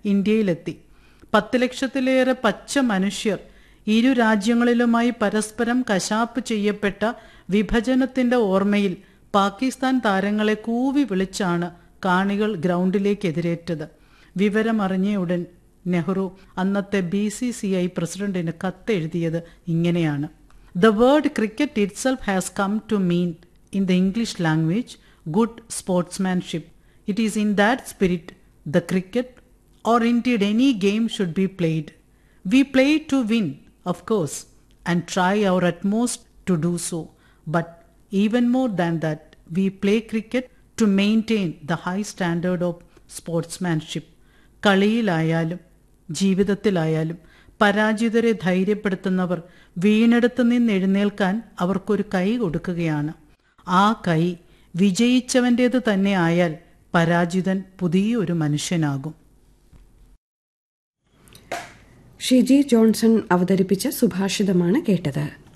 ഇന്ത്യയിലെത്തി പത്ത് ലക്ഷത്തിലേറെ പച്ച മനുഷ്യർ ഇരു രാജ്യങ്ങളിലുമായി പരസ്പരം കശാപ്പ് ചെയ്യപ്പെട്ട വിഭജനത്തിന്റെ ഓർമ്മയിൽ പാകിസ്ഥാൻ താരങ്ങളെ കൂവി വിളിച്ചാണ് കാണികൾ ഗ്രൗണ്ടിലേക്ക് എതിരേറ്റത് വിവരമറിഞ്ഞ ഉടൻ നെഹ്റു അന്നത്തെ ബി സി സി ഐ പ്രസിഡന്റിന് കത്തെഴുതിയത് ഇങ്ങനെയാണ് the word cricket itself has come to mean in the English language good sportsmanship it is in that spirit the cricket or indeed any game should be played. We play to win, of course, and try our utmost to do so. But even more than that, we play cricket to maintain the high standard of sportsmanship. കളിയിലായാലും ജീവിതത്തിലായാലും പരാജിതരെ ധൈര്യപ്പെടുത്തുന്നവർ വീണെടുത്ത് നിന്ന് എഴുന്നേൽക്കാൻ അവർക്കൊരു കൈ കൊടുക്കുകയാണ് ആ കൈ വിജയിച്ചവൻ്റേത് തന്നെ ആയാൽ പരാജിതൻ പുതിയൊരു മനുഷ്യനാകും ഷിജി ജോൺസൺ അവതരിപ്പിച്ച സുഭാഷിതമാണ് കേട്ടത്